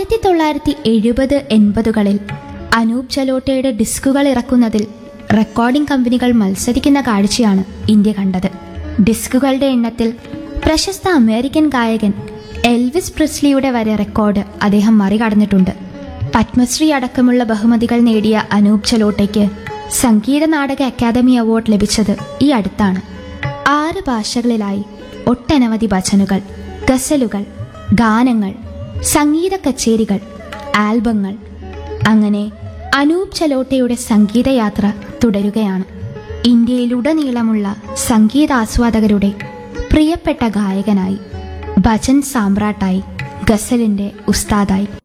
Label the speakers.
Speaker 1: ആയിരത്തി തൊള്ളായിരത്തി എഴുപത് എൺപതുകളിൽ അനൂപ് ചലോട്ടയുടെ ഡിസ്കുകൾ ഇറക്കുന്നതിൽ റെക്കോർഡിംഗ് കമ്പനികൾ മത്സരിക്കുന്ന കാഴ്ചയാണ് ഇന്ത്യ കണ്ടത് ഡിസ്കുകളുടെ എണ്ണത്തിൽ പ്രശസ്ത അമേരിക്കൻ ഗായകൻ എൽവിസ് പ്രിസ്ലിയുടെ വരെ റെക്കോർഡ് അദ്ദേഹം മറികടന്നിട്ടുണ്ട് പത്മശ്രീ അടക്കമുള്ള ബഹുമതികൾ നേടിയ അനൂപ് ചലോട്ടയ്ക്ക് സംഗീത നാടക അക്കാദമി അവാർഡ് ലഭിച്ചത് ഈ അടുത്താണ് ആറ് ഭാഷകളിലായി ഒട്ടനവധി ഭജനുകൾ ഗസലുകൾ ഗാനങ്ങൾ സംഗീത കച്ചേരികൾ ആൽബങ്ങൾ അങ്ങനെ അനൂപ് ചലോട്ടയുടെ സംഗീതയാത്ര തുടരുകയാണ് ഇന്ത്യയിലുടനീളമുള്ള സംഗീതാസ്വാദകരുടെ പ്രിയപ്പെട്ട ഗായകനായി ഭജൻ സാമ്രാട്ടായി ഗസലിന്റെ ഉസ്താദായി